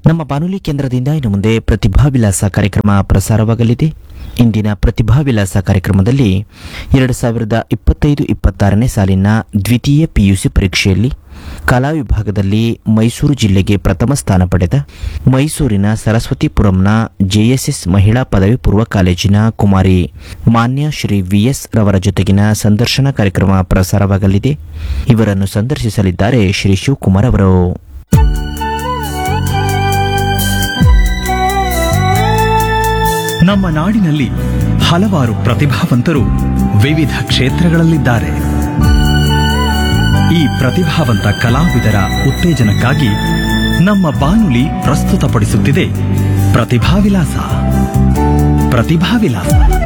ನಮ್ಮ ಬಾನುಲಿ ಕೇಂದ್ರದಿಂದ ಇನ್ನು ಮುಂದೆ ಪ್ರತಿಭಾ ವಿಲಾಸ ಕಾರ್ಯಕ್ರಮ ಪ್ರಸಾರವಾಗಲಿದೆ ಇಂದಿನ ಪ್ರತಿಭಾ ವಿಲಾಸ ಕಾರ್ಯಕ್ರಮದಲ್ಲಿ ಎರಡು ಸಾವಿರದ ಇಪ್ಪತ್ತೈದು ಇಪ್ಪತ್ತಾರನೇ ಸಾಲಿನ ದ್ವಿತೀಯ ಪಿಯುಸಿ ಪರೀಕ್ಷೆಯಲ್ಲಿ ಕಲಾ ವಿಭಾಗದಲ್ಲಿ ಮೈಸೂರು ಜಿಲ್ಲೆಗೆ ಪ್ರಥಮ ಸ್ಥಾನ ಪಡೆದ ಮೈಸೂರಿನ ಸರಸ್ವತಿಪುರಂನ ಜೆಎಸ್ಎಸ್ ಮಹಿಳಾ ಪದವಿ ಪೂರ್ವ ಕಾಲೇಜಿನ ಕುಮಾರಿ ಮಾನ್ಯ ಶ್ರೀ ವಿಎಸ್ ರವರ ಜೊತೆಗಿನ ಸಂದರ್ಶನ ಕಾರ್ಯಕ್ರಮ ಪ್ರಸಾರವಾಗಲಿದೆ ಇವರನ್ನು ಸಂದರ್ಶಿಸಲಿದ್ದಾರೆ ಶ್ರೀ ಶಿವಕುಮಾರ್ ಅವರು ನಮ್ಮ ನಾಡಿನಲ್ಲಿ ಹಲವಾರು ಪ್ರತಿಭಾವಂತರು ವಿವಿಧ ಕ್ಷೇತ್ರಗಳಲ್ಲಿದ್ದಾರೆ ಈ ಪ್ರತಿಭಾವಂತ ಕಲಾವಿದರ ಉತ್ತೇಜನಕ್ಕಾಗಿ ನಮ್ಮ ಬಾನುಲಿ ಪ್ರಸ್ತುತಪಡಿಸುತ್ತಿದೆ ಪ್ರತಿಭಾ ವಿಲಾಸ ಪ್ರತಿಭಾ ವಿಲಾಸ